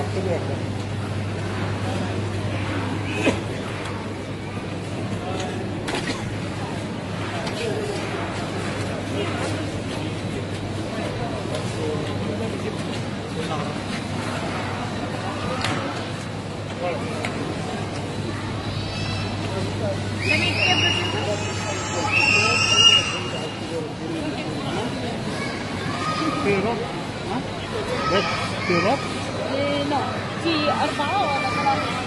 سيرب ها بس سيرب إيه، لا في أربعة ولا ثلاثة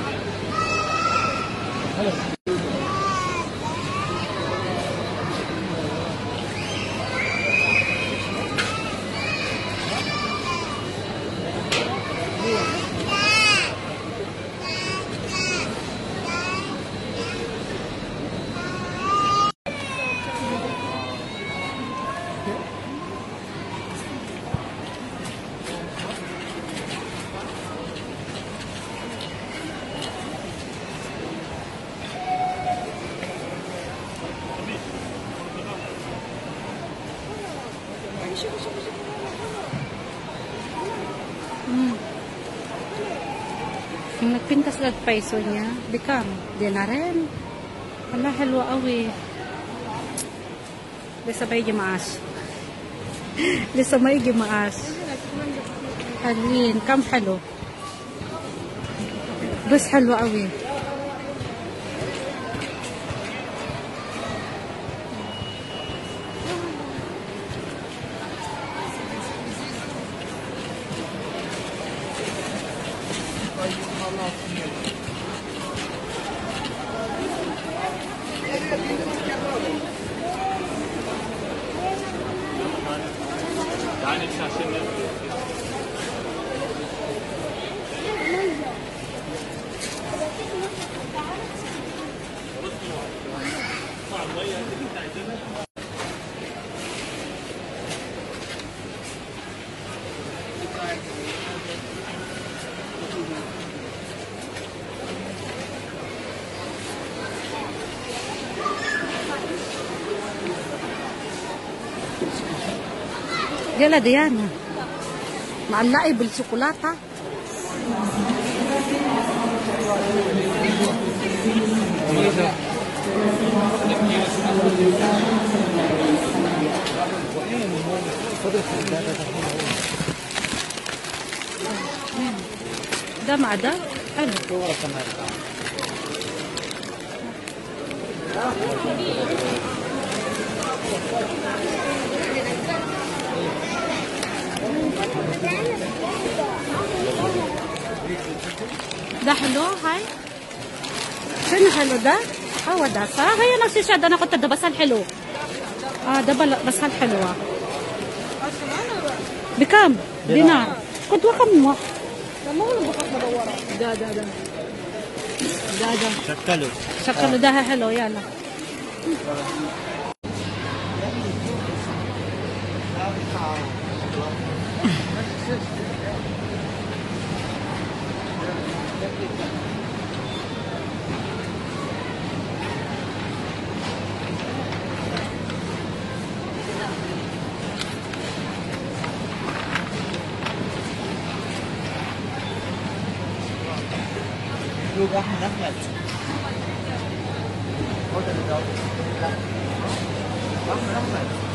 Hmm. Yung nagpintas lang peso niya, bikam, di na rin. Wala, halwa awi. Di sabay gimaas. Di sabay gimaas. Halin, kam halo. بس حلوة قوي يلا ديانا معلقة بالشوكولاتة ده مع ده حلو ده حلو هاي شنو حلو ده هو ده صح هي نفس الشيء ده انا كنت ده بس الحلو اه ده بل- بس الحلوة بكام دينار كنت وكم واحد ده ده ده ده ده شكله شكله ده حلو يلا شوف احمد احمد احمد احمد